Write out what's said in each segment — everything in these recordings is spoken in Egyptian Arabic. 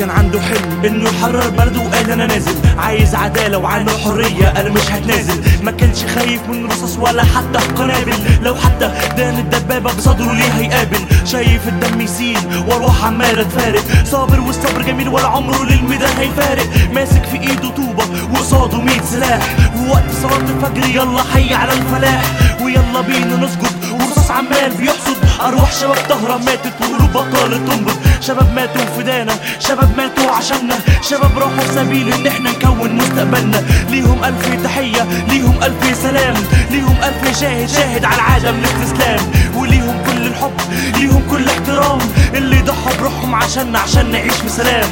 كان عنده حلم انه يحرر بلده وقال انا نازل عايز عداله وعنده حريه انا مش هتنازل ما كانش خايف من رصاص ولا حتى قنابل لو حتى دان الدبابه بصدره ليه هيقابل شايف الدم يسيل وارواح عماله تفارق صابر والصبر جميل ولا عمره للميدان هيفارق ماسك في ايده طوبه وقصاده 100 سلاح ووقت صلاه الفجر يلا حي على الفلاح ويلا بينا نسجد ورصاص عمال بيحصد ارواح شباب طهره ماتت وقلوب بطاله تنبض شباب ماتوا فدانا شباب ماتوا عشاننا شباب راحوا في سبيل ان احنا نكون مستقبلنا ليهم الف تحيه ليهم الف سلام ليهم الف شاهد شاهد على العالم الاستسلام وليهم كل الحب ليهم كل احترام اللي ضحوا بروحهم عشاننا عشان نعيش في سلام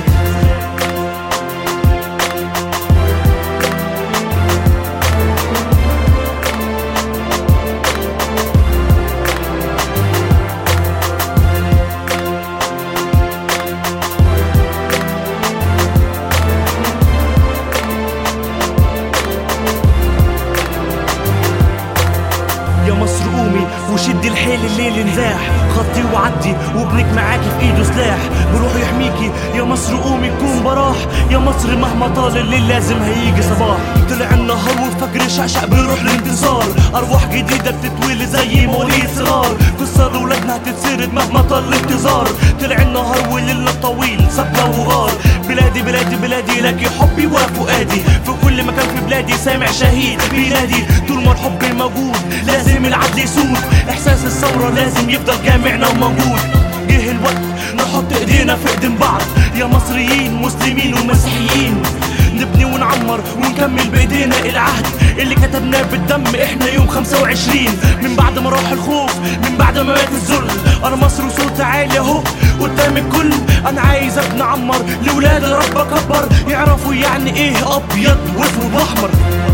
يا مصر قومي وشدي الحيل الليل نزاح خطي وعدي وابنك معاكي في ايده سلاح بروح يحميكي يا مصر قومي كون براح يا مصر مهما طال الليل لازم هيجي صباح طلع النهار والفجر شعشع بيروح الانتصار ارواح جديده بتتولي زي مواليد صغار قصه لاولادنا هتتسرد مهما طال الانتظار طلع النهار والليل طويل سبنا وغار بلادي بلادي بلادي لك حبي وفؤادي في كل مكان في بلادي سامع شهيد بينادي طول ما الحب موجود لازم العدل يسود احساس الثوره لازم يفضل جامعنا وموجود جه الوقت نحط ايدينا في ايدين بعض يا مصريين مسلمين ومسيحيين نبني ونعمر ونكمل بايدينا العهد اللي كتبناه بالدم احنا يوم 25 من بعد ما راح الخوف من بعد ما مات الذل انا مصر وصوت عالي اهو قدام الكل انا عايز ابني عمر لولاد رب اكبر يعرفوا يعني ايه ابيض واسود واحمر